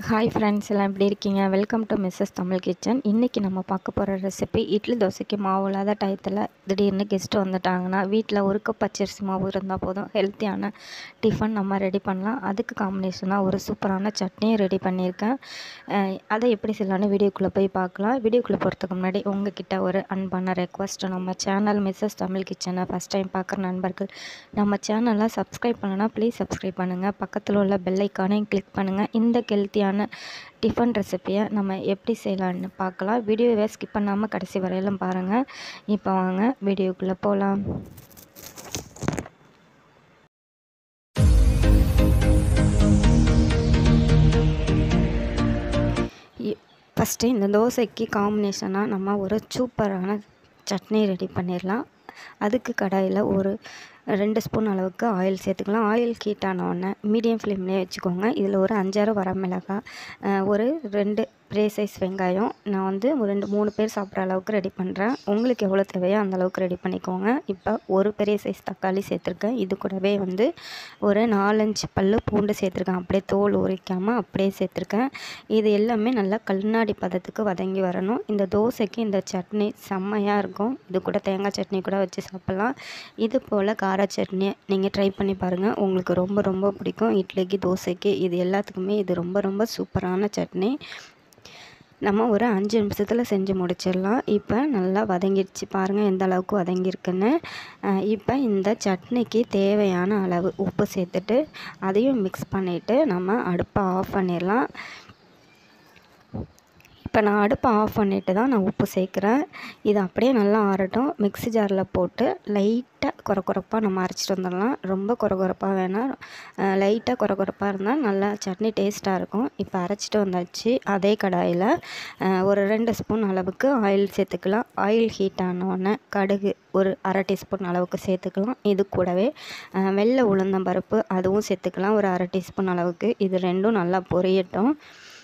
hi friends எல்லாம் எப்படி இருக்கீங்க welcome to Mrs Tamil kitchen இன்றைக்கி நம்ம பார்க்க போகிற ரெசிபி இட்லி தோசைக்கு மாவு இல்லாத டயத்தில் திடீர்னு கெஸ்ட்டு வந்துட்டாங்கன்னா வீட்டில் ஒரு கப் பச்சரிசி மாவு இருந்தால் போதும் ஹெல்த்தியான டிஃபன் நம்ம ரெடி பண்ணலாம் அதுக்கு காம்பினேஷனாக ஒரு சூப்பரான சட்னியும் ரெடி பண்ணியிருக்கேன் அஹ் அதை எப்படி செய்யலான்னு வீடியோக்குள்ளே போய் பார்க்கலாம் வீடியோக்குள்ளே போகிறதுக்கு முன்னாடி உங்ககிட்ட ஒரு அன்பான ரெக்வஸ்ட் நம்ம சேனல் மிஸ்ஸஸ் தமிழ் கிச்சனை ஃபஸ்ட் டைம் பார்க்குற நண்பர்கள் நம்ம சேனலை சப்ஸ்கிரைப் பண்ணனா ப்ளீஸ் சப்ஸ்கிரைப் பண்ணுங்கள் பக்கத்தில் உள்ள பெல் ஐக்கானையும் கிளிக் பண்ணுங்கள் இந்த ஹெல்த்தியான டிஃபன் ரெசிப்பியை நம்ம எப்படி செய்யலான்னு பார்க்கலாம் வீடியோவை ஸ்கிப் பண்ணாமல் கடைசி வரையிலும் பாருங்கள் இப்போ வாங்க வீடியோக்குள்ளே போகலாம் ஃபஸ்ட்டு இந்த தோசைக்கு காம்பினேஷனாக நம்ம ஒரு சூப்பரான சட்னி ரெடி பண்ணிடலாம் அதுக்கு கடாயில் ஒரு ரெண்டு ஸ்பூன் அளவுக்கு ஆயில் சேர்த்துக்கலாம் ஆயில் ஹீட் ஆனவுடனே மீடியம் ஃப்ளேம்லேயே வச்சுக்கோங்க இதில் ஒரு அஞ்சாறு வரமிளகாய் ஒரு ரெண்டு ப்ரே சைஸ் வெங்காயம் நான் வந்து ஒரு ரெண்டு மூணு பேர் சாப்பிட்ற அளவுக்கு ரெடி பண்ணுறேன் உங்களுக்கு எவ்வளோ தேவையோ அந்த அளவுக்கு ரெடி பண்ணிக்கோங்க இப்போ ஒரு பெரிய சைஸ் தக்காளி சேர்த்துருக்கேன் இது கூடவே வந்து ஒரு நாலஞ்சு பல் பூண்டு சேர்த்துருக்கேன் அப்படியே தோல் உரிக்காமல் அப்படியே சேர்த்துருக்கேன் இது எல்லாமே நல்லா கண்ணாடி பதத்துக்கு வதங்கி வரணும் இந்த தோசைக்கு இந்த சட்னி செம்மையாக இருக்கும் இது கூட தேங்காய் சட்னி கூட வச்சு சாப்பிட்லாம் இது போல் கார சட்னி நீங்கள் ட்ரை பண்ணி பாருங்கள் உங்களுக்கு ரொம்ப ரொம்ப பிடிக்கும் இட்லிக்கு தோசைக்கு இது எல்லாத்துக்குமே இது ரொம்ப ரொம்ப சூப்பரான சட்னி நம்ம ஒரு அஞ்சு நிமிஷத்தில் செஞ்சு முடிச்சிடலாம் இப்போ நல்லா வதங்கிடுச்சு பாருங்கள் எந்த அளவுக்கு வதங்கியிருக்குன்னு இப்போ இந்த சட்னிக்கு தேவையான அளவு உப்பு சேர்த்துட்டு அதையும் மிக்ஸ் பண்ணிவிட்டு நம்ம அடுப்பை ஆஃப் பண்ணிடலாம் இப்போ நான் அடுப்பை ஆஃப் பண்ணிவிட்டு தான் நான் உப்பு சேர்க்குறேன் இது அப்படியே நல்லா ஆறட்டும் மிக்ஸி ஜாரில் போட்டு லைட்டாக குறை குறைப்பாக நம்ம அரைச்சிட்டு வந்துடலாம் ரொம்ப குறை குறைப்பாக வேணாம் லைட்டாக குறை குறைப்பாக இருந்தால் நல்லா சட்னி டேஸ்ட்டாக இருக்கும் இப்போ அரைச்சிட்டு வந்தாச்சு அதே கடாயில் ஒரு ரெண்டு ஸ்பூன் அளவுக்கு ஆயில் சேர்த்துக்கலாம் ஆயில் ஹீட் ஆனோடனே கடுகு ஒரு அரை டீஸ்பூன் அளவுக்கு சேர்த்துக்கலாம் இது கூடவே வெள்ளை உளுந்தம்பருப்பு அதுவும் சேர்த்துக்கலாம் ஒரு அரை டீஸ்பூன் அளவுக்கு இது ரெண்டும் நல்லா பொரியட்டும்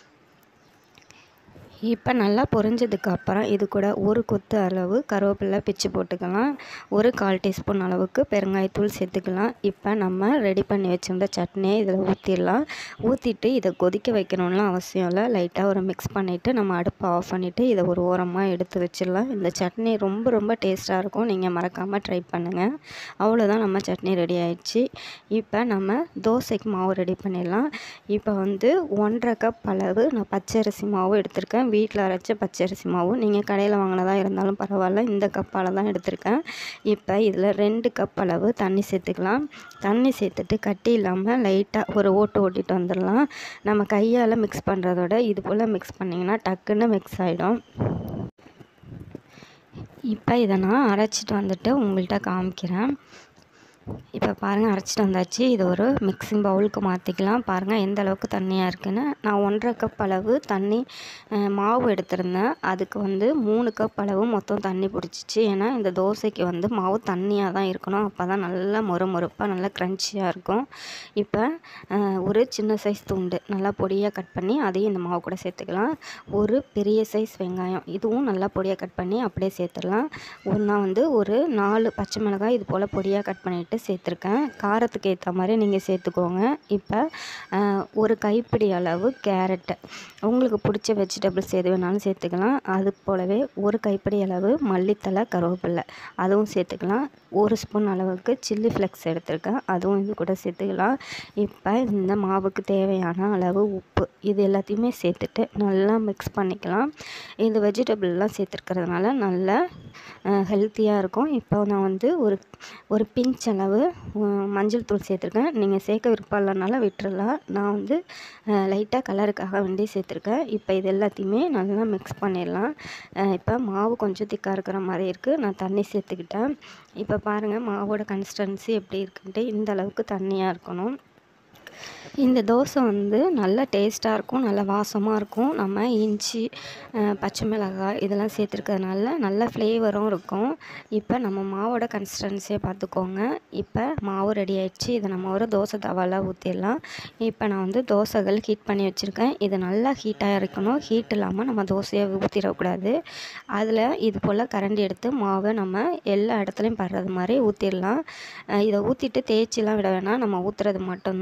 இப்போ நல்லா பொரிஞ்சதுக்கு அப்புறம் இது கூட ஒரு கொத்து அளவு கருவேப்பிலை பிச்சு போட்டுக்கலாம் ஒரு கால் டீஸ்பூன் அளவுக்கு பெருங்காயத்தூள் சேர்த்துக்கலாம் இப்போ நம்ம ரெடி பண்ணி வச்சுருந்த சட்னியை இதில் ஊற்றிடலாம் ஊற்றிட்டு இதை கொதிக்க வைக்கணும்லாம் அவசியம் இல்லை லைட்டாக ஒரு மிக்ஸ் பண்ணிவிட்டு நம்ம அடுப்பை ஆஃப் பண்ணிவிட்டு இதை ஒரு ஓரமாக எடுத்து வச்சிடலாம் இந்த சட்னி ரொம்ப ரொம்ப டேஸ்ட்டாக இருக்கும் நீங்கள் மறக்காமல் ட்ரை பண்ணுங்கள் அவ்வளோதான் நம்ம சட்னி ரெடி ஆயிடுச்சு இப்போ நம்ம தோசைக்கு மாவு ரெடி பண்ணிடலாம் இப்போ வந்து ஒன்றரை கப் அளவு நான் பச்சரிசி மாவு எடுத்திருக்கேன் வீட்டில் அரைச்ச பச்சரிசி மாவு நீங்கள் கடையில் வாங்கினதா இருந்தாலும் பரவாயில்ல இந்த கப்பால் தான் எடுத்திருக்கேன் இப்போ இதில் ரெண்டு கப் அளவு தண்ணி சேர்த்துக்கலாம் தண்ணி சேர்த்துட்டு கட்டி இல்லாமல் லைட்டாக ஒரு ஓட்டு ஓட்டிட்டு வந்துடலாம் நம்ம கையால் மிக்ஸ் பண்ணுறதோட இது போல் மிக்ஸ் பண்ணிங்கன்னா டக்குன்னு மிக்ஸ் ஆகிடும் இப்போ இதை நான் அரைச்சிட்டு வந்துட்டு உங்கள்கிட்ட காமிக்கிறேன் இப்போ பாருங்கள் அரைச்சிட்டு வந்தாச்சு இது ஒரு மிக்சிங் பவுலுக்கு மாற்றிக்கலாம் பாருங்கள் எந்த அளவுக்கு தண்ணியாக இருக்குன்னு நான் ஒன்றரை கப் அளவு தண்ணி மாவு எடுத்திருந்தேன் அதுக்கு வந்து மூணு கப் அளவு மொத்தம் தண்ணி பிடிச்சிச்சு ஏன்னா இந்த தோசைக்கு வந்து மாவு தண்ணியாக தான் இருக்கணும் அப்போ தான் நல்லா மொறு மொறுப்பாக நல்லா க்ரன்ச்சியாக இருக்கும் இப்போ ஒரு சின்ன சைஸ் துண்டு நல்லா பொடியாக கட் பண்ணி அதையும் இந்த மாவு கூட சேர்த்துக்கலாம் ஒரு பெரிய சைஸ் வெங்காயம் இதுவும் நல்லா பொடியாக கட் பண்ணி அப்படியே சேர்த்துடலாம் ஒன்றா வந்து ஒரு நாலு பச்சை மிளகாய் இது போல் பொடியாக கட் பண்ணிவிட்டு சேர்த்துருக்கேன் காரத்துக்கு ஏற்ற மாதிரி நீங்கள் சேர்த்துக்கோங்க இப்போ ஒரு கைப்பிடி அளவு கேரட்டு உங்களுக்கு பிடிச்ச வெஜிடபிள்ஸ் எது வேணாலும் சேர்த்துக்கலாம் அது போலவே ஒரு கைப்பிடி அளவு மல்லித்தலை கருவேப்பில்லை அதுவும் சேர்த்துக்கலாம் ஒரு ஸ்பூன் அளவுக்கு சில்லி ஃப்ளெக்ஸ் எடுத்திருக்கேன் அதுவும் இது கூட சேர்த்துக்கலாம் இப்போ இந்த மாவுக்கு தேவையான அளவு உப்பு இது எல்லாத்தையுமே சேர்த்துட்டு நல்லா மிக்ஸ் பண்ணிக்கலாம் இந்த வெஜிடபிள்லாம் சேர்த்துருக்கிறதுனால நல்லா ஹெல்த்தியாக இருக்கும் இப்போ நான் வந்து ஒரு ஒரு பிஞ்ச் அளவு மஞ்சள் தூள் சேர்த்துருக்கேன் நீங்கள் சேர்க்க விருப்பம் இல்லைனால விட்டுறலாம் நான் வந்து லைட்டாக கலருக்காக வேண்டி சேர்த்துருக்கேன் இப்போ இது எல்லாத்தையுமே நல்லா மிக்ஸ் பண்ணிடலாம் இப்போ மாவு கொஞ்சம் திக்காக இருக்கிற மாதிரி இருக்குது நான் தண்ணி சேர்த்துக்கிட்டேன் இப்போ பாருங்கள் மாவோட கன்சிஸ்டன்சி எப்படி இருக்குன்ட்டு இந்த அளவுக்கு தண்ணியாக இருக்கணும் இந்த தோசை வந்து நல்ல டேஸ்ட்டாக இருக்கும் நல்ல வாசமாக இருக்கும் நம்ம இஞ்சி பச்சை மிளகாய் இதெல்லாம் சேர்த்துருக்கிறதுனால நல்ல ஃப்ளேவரும் இருக்கும் இப்போ நம்ம மாவோட கன்சிஸ்டன்சியை பார்த்துக்கோங்க இப்போ மாவு ரெடி ஆயிடுச்சு இதை நம்ம ஒரு தோசை தவாவில் ஊற்றிடலாம் இப்போ நான் வந்து தோசைகள் ஹீட் பண்ணி வச்சுருக்கேன் இது நல்லா ஹீட்டாக இருக்கணும் ஹீட் இல்லாமல் நம்ம தோசையை ஊற்றிடக்கூடாது அதில் இது போல் கரண்டி எடுத்து மாவை நம்ம எல்லா இடத்துலையும் படுறது மாதிரி ஊற்றிடலாம் இதை ஊற்றிட்டு தேய்ச்சிலாம் விட வேணாம் நம்ம ஊற்றுறது மட்டும்தான் இது போல்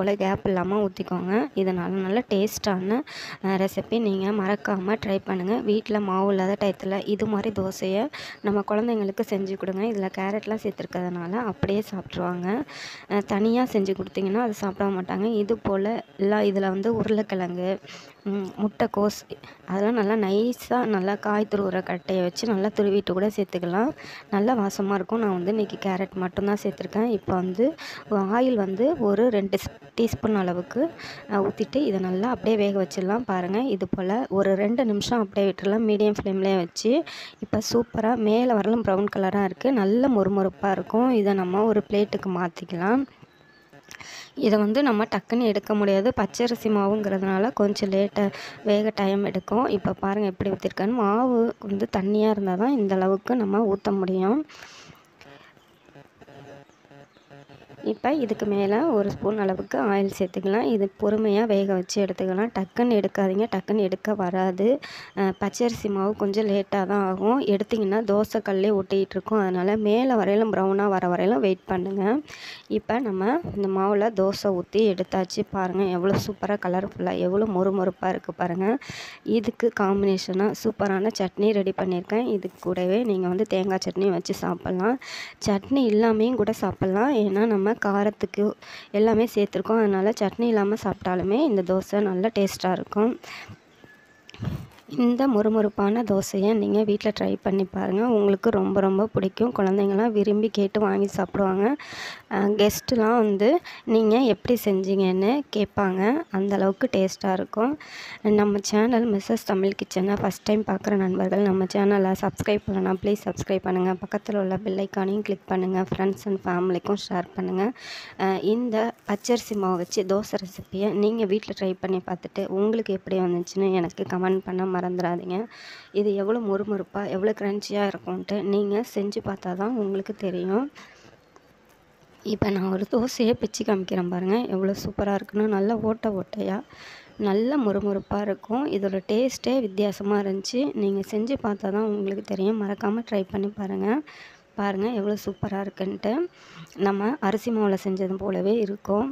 அதனால் கேப் இல்லாமல் ஊற்றிக்கோங்க இது நல்ல நல்ல டேஸ்ட்டான ரெசிபி நீங்கள் மறக்காமல் ட்ரை பண்ணுங்கள் வீட்டில் மாவு இல்லாத டயத்தில் இது மாதிரி தோசையை நம்ம குழந்தைங்களுக்கு செஞ்சு கொடுங்க இதில் கேரட்லாம் சேர்த்துருக்கிறதுனால அப்படியே சாப்பிட்ருவாங்க தனியாக செஞ்சு கொடுத்தீங்கன்னா அது சாப்பிட மாட்டாங்க இது போல் எல்லாம் இதில் வந்து உருளைக்கிழங்கு முட்டைக்கோஸ் அதெல்லாம் நல்லா நைஸாக நல்லா காய் துருவுற கட்டையை வச்சு நல்லா துருவிட்டு கூட சேர்த்துக்கலாம் நல்லா வாசமாக இருக்கும் நான் வந்து இன்றைக்கி கேரட் மட்டும்தான் சேர்த்துருக்கேன் இப்போ வந்து ஆயில் வந்து ஒரு ரெண்டு டீஸ்பூன் அளவுக்கு ஊற்றிட்டு இதை நல்லா அப்படியே வேக வச்சிடலாம் பாருங்கள் இது போல் ஒரு ரெண்டு நிமிஷம் அப்படியே விட்டுடலாம் மீடியம் ஃப்ளேம்லேயே வச்சு இப்போ சூப்பராக மேலே வரலும் ப்ரௌன் கலராக இருக்குது நல்ல மொறுமொறுப்பாக இருக்கும் இதை நம்ம ஒரு பிளேட்டுக்கு மாற்றிக்கலாம் இதை வந்து நம்ம டக்குன்னு எடுக்க முடியாது பச்சரிசி மாவுங்கிறதுனால கொஞ்சம் லேட்டாக வேக டைம் எடுக்கும் இப்போ பாருங்கள் எப்படி ஊற்றிருக்கேன்னு மாவு வந்து தண்ணியாக இருந்தால் தான் இந்த அளவுக்கு நம்ம ஊற்ற முடியும் இப்போ இதுக்கு மேலே ஒரு ஸ்பூன் அளவுக்கு ஆயில் சேர்த்துக்கலாம் இது பொறுமையாக வேக வச்சு எடுத்துக்கலாம் டக்குன்னு எடுக்காதீங்க டக்குன்னு எடுக்க வராது பச்சரிசி மாவு கொஞ்சம் லேட்டாக தான் ஆகும் எடுத்திங்கன்னா தோசை கல்லே ஒட்டிகிட்டு இருக்கும் அதனால் மேலே வரையிலும் ப்ரௌனாக வர வரையிலும் வெயிட் பண்ணுங்கள் இப்போ நம்ம இந்த மாவில் தோசை ஊற்றி எடுத்தாச்சு பாருங்கள் எவ்வளோ சூப்பராக கலர்ஃபுல்லாக எவ்வளோ மொறுமொறுப்பாக இருக்குது பாருங்கள் இதுக்கு காம்பினேஷனாக சூப்பரான சட்னி ரெடி பண்ணியிருக்கேன் இதுக்கு கூடவே நீங்கள் வந்து தேங்காய் சட்னி வச்சு சாப்பிட்லாம் சட்னி இல்லாமையும் கூட சாப்பிட்லாம் ஏன்னா நம்ம காரத்துக்கு எல்லாமே சேர்த்துருக்கோம் அதனால் சட்னி இல்லாமல் சாப்பிட்டாலுமே இந்த தோசை நல்ல டேஸ்ட்டாக இருக்கும் இந்த முறுமுறுப்பான தோசையை நீங்கள் வீட்டில் ட்ரை பண்ணி பாருங்கள் உங்களுக்கு ரொம்ப ரொம்ப பிடிக்கும் குழந்தைங்களாம் விரும்பி கேட்டு வாங்கி சாப்பிடுவாங்க கெஸ்ட்டுலாம் வந்து நீங்கள் எப்படி செஞ்சீங்கன்னு கேட்பாங்க அந்தளவுக்கு டேஸ்ட்டாக இருக்கும் நம்ம சேனல் மிஸ்ஸஸ் தமிழ் கிச்சனை ஃபஸ்ட் டைம் பார்க்குற நண்பர்கள் நம்ம சேனலை சப்ஸ்கிரைப் பண்ணலாம் ப்ளீஸ் சப்ஸ்கிரைப் பண்ணுங்கள் பக்கத்தில் உள்ள பெல்லைக்கானையும் கிளிக் பண்ணுங்கள் ஃப்ரெண்ட்ஸ் அண்ட் ஃபேமிலிக்கும் ஷேர் பண்ணுங்கள் இந்த பச்சரிசி மாவு வச்சு தோசை ரெசிப்பியை நீங்கள் வீட்டில் ட்ரை பண்ணி பார்த்துட்டு உங்களுக்கு எப்படி வந்துச்சுன்னு எனக்கு கமெண்ட் பண்ண மறந்துடாதீங்க இது எவ்வளோ முறுமுறுப்பாக எவ்வளோ க்ரன்ச்சியாக இருக்கும்ன்ட்டு நீங்கள் செஞ்சு பார்த்தா தான் உங்களுக்கு தெரியும் இப்போ நான் ஒரு தோசையை பிச்சு காமிக்கிறேன் பாருங்கள் எவ்வளோ சூப்பராக இருக்குன்னு நல்லா ஓட்டை ஓட்டையாக நல்ல முறுமுறுப்பாக இருக்கும் இதோட டேஸ்ட்டே வித்தியாசமாக இருந்துச்சு நீங்கள் செஞ்சு பார்த்தா தான் உங்களுக்கு தெரியும் மறக்காமல் ட்ரை பண்ணி பாருங்கள் பாருங்கள் எவ்வளோ சூப்பராக இருக்குன்ட்டு நம்ம அரிசி மாவில் செஞ்சது போலவே இருக்கும்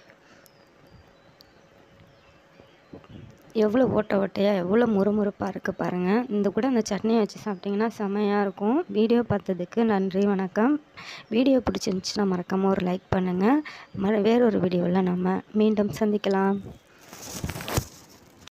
எவ்வளோ ஓட்டை ஓட்டையாக எவ்வளோ முறுமுறுப்பாக இருக்குது பாருங்கள் இந்த கூட அந்த சட்னியை வச்சு சாப்பிட்டிங்கன்னா செமையாக இருக்கும் வீடியோ பார்த்ததுக்கு நன்றி வணக்கம் வீடியோ பிடிச்சிருந்துச்சுன்னா மறக்காமல் ஒரு லைக் பண்ணுங்கள் மற வேறொரு வீடியோவில் நம்ம மீண்டும் சந்திக்கலாம்